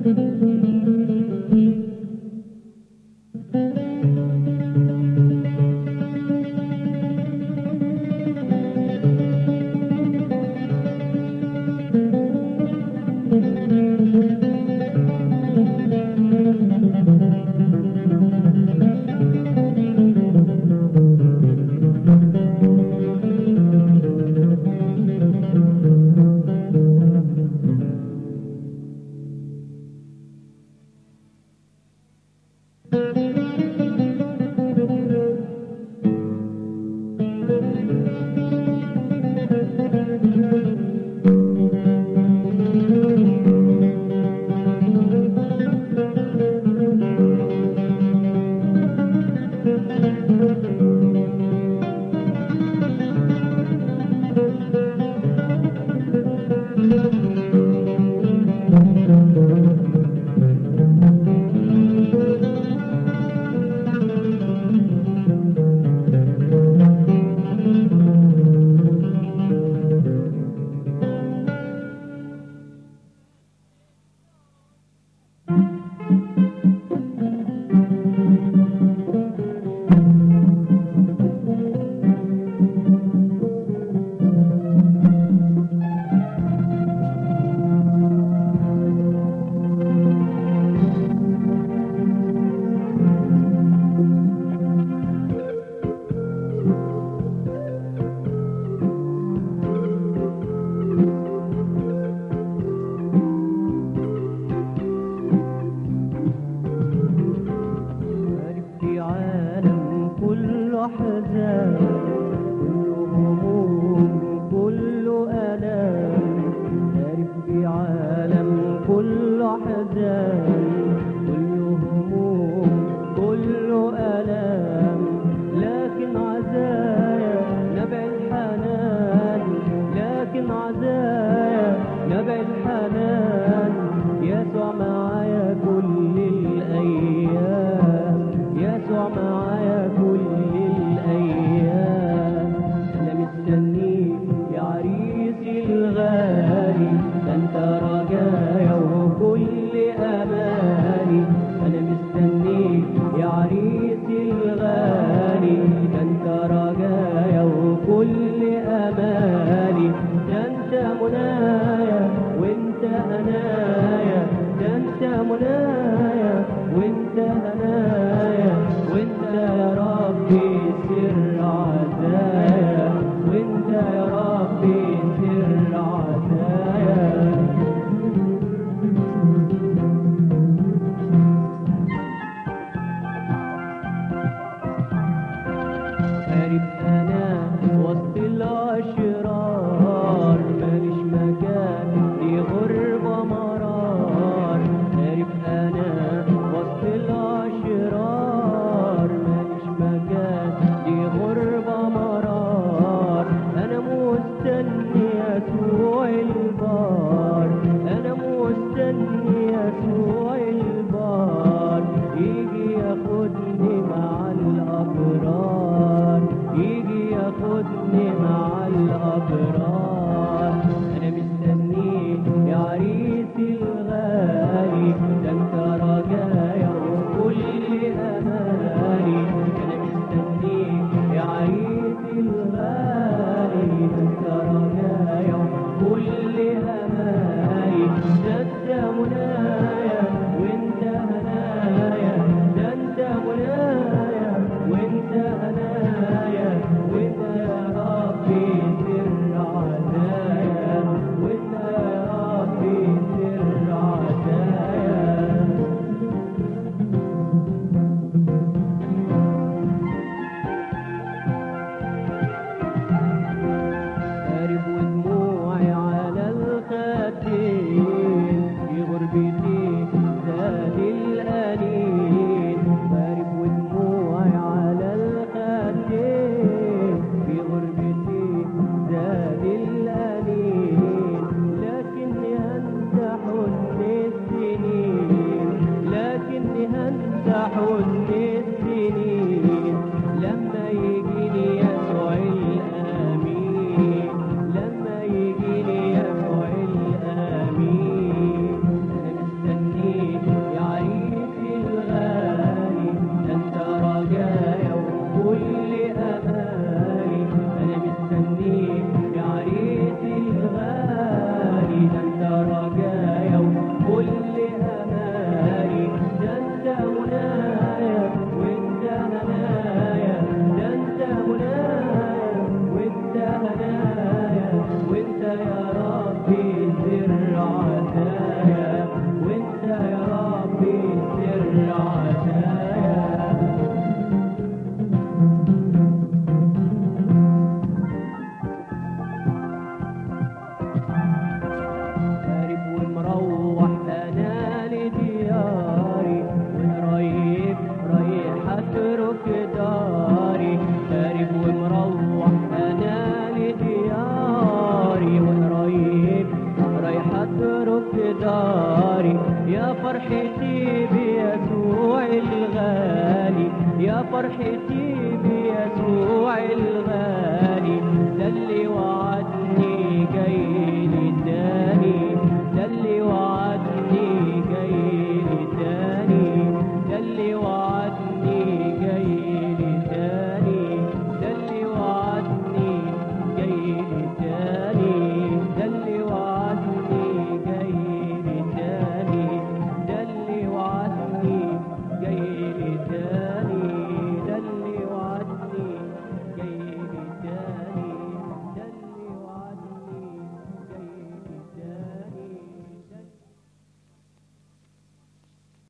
في عالم كله حزان كله هموم كله آلام عارف في عالم كله حزان كله هموم كله آلام لكن عزايا نبع الحنان لكن عزايا نبع الحنان يسوع معايا كل الأيام يسوع معايا كل الأيام أنا مستنيك يا عريسي الغالي ده أنت رجايا وكل أماني أنا مستنيك يا عريسي الغالي ده أنت رجايا وكل أماني ده أنت منايا وأنت هنايا ده أنت منايا وأنت هنايا وأنت يا ربي سر عزايا وأنت يا ربي سر عزايا قريب انا وسط الاشرار ماليش مكان دي غربة مرار قريب انا وسط الاشرار ماليش مكان دي غربة مرار انا مستني يسوع البار انا مستني يسوع البار يجي ياخدني مع الابرار يجي ياخدني مع الابرار انا مستنيه يا عريسي الغالي ده انت رجايا وكل امالي انا مستنيه يا عريسي الغالي ده انت رجايا وكل امالي ده انت منايا وانت هنايا ده انت منايا وانت هنايا وانت يا ربي سر عزايا وانت يا ربي سر عزايا قارب ودموعي على الخدين في غربتي في داري يا فرحتي بيسوع الغالي يا فرحتي بيسوع الغالي ده اللي وعدني جاي